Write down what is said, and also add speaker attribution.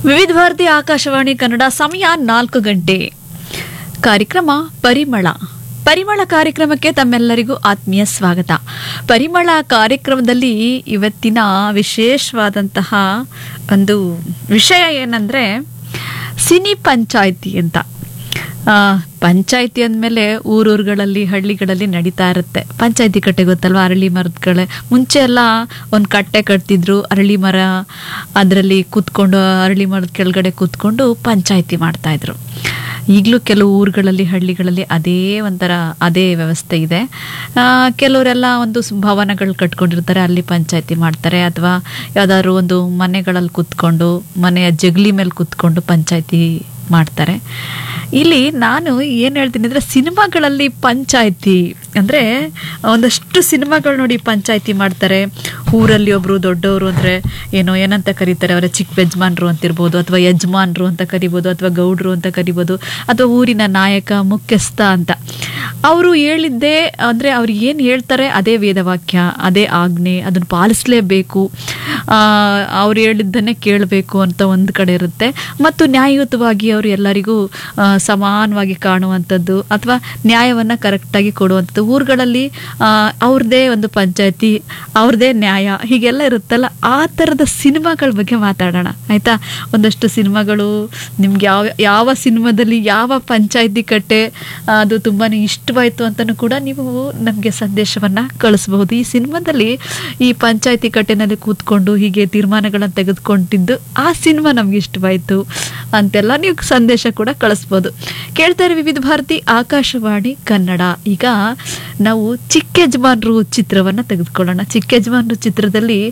Speaker 1: ವಿವಿಧ ಭಾರತಿ ಆಕಾಶವಾಣಿ ಕನ್ನಡ ಸಮಯ ನಾಲ್ಕು ಗಂಟೆ ಕಾರ್ಯಕ್ರಮ ಪರಿಮಳ ಪರಿಮಳ ಕಾರ್ಯಕ್ರಮಕ್ಕೆ ತಮ್ಮೆಲ್ಲರಿಗೂ ಆತ್ಮೀಯ ಸ್ವಾಗತ ಪರಿಮಳ ಕಾರ್ಯಕ್ರಮದಲ್ಲಿ ಇವತ್ತಿನ ವಿಶೇಷವಾದಂತಹ ಒಂದು ವಿಷಯ ಏನಂದ್ರೆ ಸಿನಿ ಪಂಚಾಯಿತಿ ಅಂತ ಆ, ಪಂಚಾಯಿತಿ ಅಂದಮೇಲೆ ಊರೂರುಗಳಲ್ಲಿ ಹಳ್ಳಿಗಳಲ್ಲಿ ನಡೀತಾ ಇರುತ್ತೆ ಪಂಚಾಯಿತಿ ಕಟ್ಟೆ ಗೊತ್ತಲ್ವಾ ಅರಳಿ ಮರದ ಕಡೆ ಮುಂಚೆ ಎಲ್ಲ ಒಂದು ಕಟ್ಟೆ ಕಟ್ತಿದ್ರು ಅರಳಿ ಮರ ಅದರಲ್ಲಿ ಕೂತ್ಕೊಂಡು ಅರಳಿ ಮರದ ಕೆಳಗಡೆ ಕೂತ್ಕೊಂಡು ಪಂಚಾಯಿತಿ ಮಾಡ್ತಾ ಇದ್ರು ಈಗಲೂ ಕೆಲವು ಊರುಗಳಲ್ಲಿ ಹಳ್ಳಿಗಳಲ್ಲಿ ಅದೇ ಒಂಥರ ಅದೇ ವ್ಯವಸ್ಥೆ ಇದೆ ಆ, ಕೆಲವರೆಲ್ಲ ಒಂದು ಸ್- ಭವನಗಳು ಕಟ್ಕೊಂಡಿರ್ತಾರೆ ಅಲ್ಲಿ ಪಂಚಾಯಿತಿ ಮಾಡ್ತಾರೆ ಅಥವಾ ಯಾವ್ದಾದ್ರು ಒಂದು ಮನೆಗಳಲ್ಲಿ ಕೂತ್ಕೊಂಡು ಮನೆಯ ಜಗಲಿ ಮೇಲೆ ಕೂತ್ಕೊಂಡು ಪಂಚಾಯಿತಿ ಮಾಡ್ತಾರೆ ಇಲ್ಲಿ ನಾನು ಏನು ಹೇಳ್ತೀನಿ ಅಂದರೆ ಸಿನಿಮಾಗಳಲ್ಲಿ ಪಂಚಾಯಿತಿ ಅಂದರೆ ಒಂದಷ್ಟು ಸಿನಿಮಾಗಳು ನೋಡಿ ಪಂಚಾಯಿತಿ ಮಾಡ್ತಾರೆ ಊರಲ್ಲಿ ಒಬ್ಬರು ದೊಡ್ಡವರು ಅಂದರೆ ಏನೋ ಏನಂತ ಕರೀತಾರೆ ಅವರ ಚಿಕ್ಕ ಯಜಮಾನ್ರು ಅಂತಿರ್ಬೋದು ಅಥವಾ ಯಜಮಾನ್ರು ಅಂತ ಕರಿಬೋದು ಅಥವಾ ಗೌಡ್ರು ಅಂತ ಕರಿಬೋದು ಅಥವಾ ಊರಿನ ನಾಯಕ ಮುಖ್ಯಸ್ಥ ಅಂತ ಅವರು ಹೇಳಿದ್ದೇ ಅಂದರೆ ಅವ್ರು ಏನು ಹೇಳ್ತಾರೆ ಅದೇ ವೇದವಾಕ್ಯ ಅದೇ ಆಜ್ಞೆ ಅದನ್ನು ಪಾಲಿಸಲೇಬೇಕು ಅವ್ರು ಹೇಳಿದ್ದನ್ನೇ ಕೇಳಬೇಕು ಅಂತ ಒಂದು ಕಡೆ ಇರುತ್ತೆ ಮತ್ತು ನ್ಯಾಯಯುತವಾಗಿ ಅವರು ಎಲ್ಲರಿಗೂ ಆ, ಸಮಾನವಾಗಿ ಕಾಣುವಂಥದ್ದು ಅಥವಾ ನ್ಯಾಯವನ್ನು ಕರೆಕ್ಟಾಗಿ ಕೊಡುವಂಥದ್ದು ಊರುಗಳಲ್ಲಿ ಆ, ಅವ್ರದ್ದೇ ಒಂದು ಪಂಚಾಯತಿ ಅವ್ರದ್ದೇ ನ್ಯಾಯ ಹೀಗೆಲ್ಲ ಇರುತ್ತಲ್ಲ ಆ ಥರದ ಸಿನಿಮಾಗಳ ಬಗ್ಗೆ ಮಾತಾಡೋಣ ಆಯಿತಾ ಒಂದಷ್ಟು ಸಿನಿಮಾಗಳು ನಿಮ್ಗೆ ಯಾವ ಯಾವ ಸಿನಿಮಾದಲ್ಲಿ ಯಾವ ಪಂಚಾಯತಿ ಕಟ್ಟೆ ಆ, ಅದು ತುಂಬಾ ಇಷ್ಟವಾಯಿತು ಅಂತಲೂ ಕೂಡ ನೀವು ನಮಗೆ ಸಂದೇಶವನ್ನು ಕಳಿಸ್ಬಹುದು ಈ ಸಿನಿಮಾದಲ್ಲಿ ಈ ಪಂಚಾಯತಿ ಕಟ್ಟೆನಲ್ಲಿ ಕೂತ್ಕೊಂಡು ಹೀಗೆ ತೀರ್ಮಾನಗಳನ್ನು ತೆಗೆದುಕೊಂಡಿದ್ದು ಆ ಸಿನಿಮಾ ನಮ್ಗೆ ಇಷ್ಟವಾಯಿತು ಅಂತೆಲ್ಲ ನೀವು ಸಂದೇಶ ಕೂಡ ಕಳಿಸ್ಬೋದು ಕೇಳ್ತಾರೆ ವಿವಿಧ ಭಾರತಿ ಆಕಾಶವಾಣಿ ಕನ್ನಡ ಈಗ ನಾವು ಚಿಕ್ಕ ಯಜಮಾನ್ರು ಚಿತ್ರವನ್ನು ತೆಗೆದುಕೊಳ್ಳೋಣ ಚಿಕ್ಕ ಯಜಮಾನ್ರು ಚಿತ್ರದಲ್ಲಿ